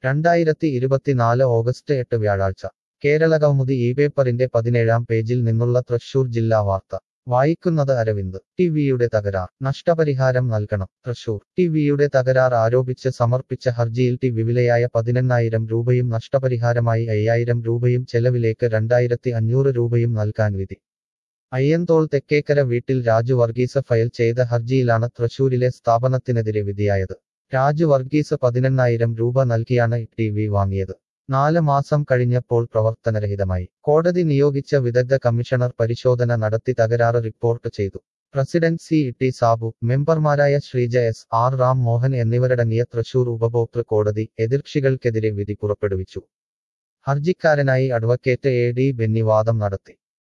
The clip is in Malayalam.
രണ്ടായിരത്തി ഇരുപത്തിനാല് ഓഗസ്റ്റ് എട്ട് വ്യാഴാഴ്ച കേരള കൗമുദി ഈ പേപ്പറിന്റെ പതിനേഴാം പേജിൽ നിന്നുള്ള തൃശൂർ ജില്ലാ വാർത്ത വായിക്കുന്നത് അരവിന്ദ് ടിവിയുടെ തകരാർ നഷ്ടപരിഹാരം നൽകണം തൃശൂർ ടിവിയുടെ തകരാർ ആരോപിച്ച് സമർപ്പിച്ച ഹർജിയിൽ ടി വിവിലയായ പതിനെണ്ണായിരം രൂപയും നഷ്ടപരിഹാരമായി അയ്യായിരം രൂപയും ചെലവിലേക്ക് രണ്ടായിരത്തി അഞ്ഞൂറ് രൂപയും നൽകാൻ വിധി അയ്യന്തോൾ തെക്കേക്കര വീട്ടിൽ രാജു വർഗീസ് ഫയൽ ചെയ്ത ഹർജിയിലാണ് തൃശൂരിലെ സ്ഥാപനത്തിനെതിരെ വിധിയായത് രാജു വർഗീസ് പതിനെണ്ണായിരം രൂപ നൽകിയാണ് ടി വി വാങ്ങിയത് നാല് മാസം കഴിഞ്ഞപ്പോൾ പ്രവർത്തനരഹിതമായി കോടതി നിയോഗിച്ച വിദഗ്ധ കമ്മീഷണർ പരിശോധന നടത്തി തകരാറ് റിപ്പോർട്ട് ചെയ്തു പ്രസിഡന്റ് സി ടി സാബു മെമ്പർമാരായ ശ്രീജ എസ് ആർ റാം മോഹൻ എന്നിവരടങ്ങിയ തൃശൂർ ഉപഭോക്തൃ കോടതി എതിർകക്ഷികൾക്കെതിരെ വിധി പുറപ്പെടുവിച്ചു ഹർജിക്കാരനായി അഡ്വക്കേറ്റ് എ ഡി ബെന്നി വാദം നടത്തി